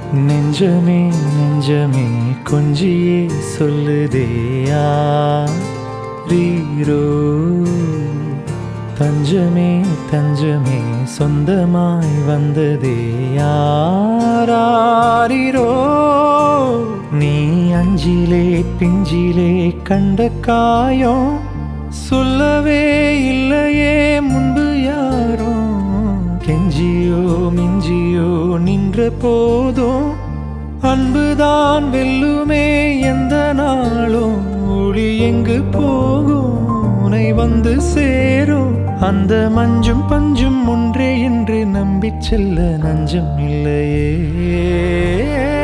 நெஞ்சமே நெஞ்சமே கொஞ்சியே சொல்லுதேயா ரீரோ தஞ்சமே தஞ்சமே சொந்தமாய் வந்ததே யாரோ நீ அஞ்சிலே பிஞ்சிலே கண்ட காயம் சொல்லவே இல்லையே முன்பு யாரோ கெஞ்சியோ மிஞ்சியோ நின்ற போதும் அன்புதான் வெல்லுமே எந்த நாளும் ஒளி எங்கு போகும் உனை வந்து சேரும் அந்த மஞ்சும் பஞ்சும் ஒன்றே என்று நம்பிச் செல்ல நஞ்சம் இல்லையே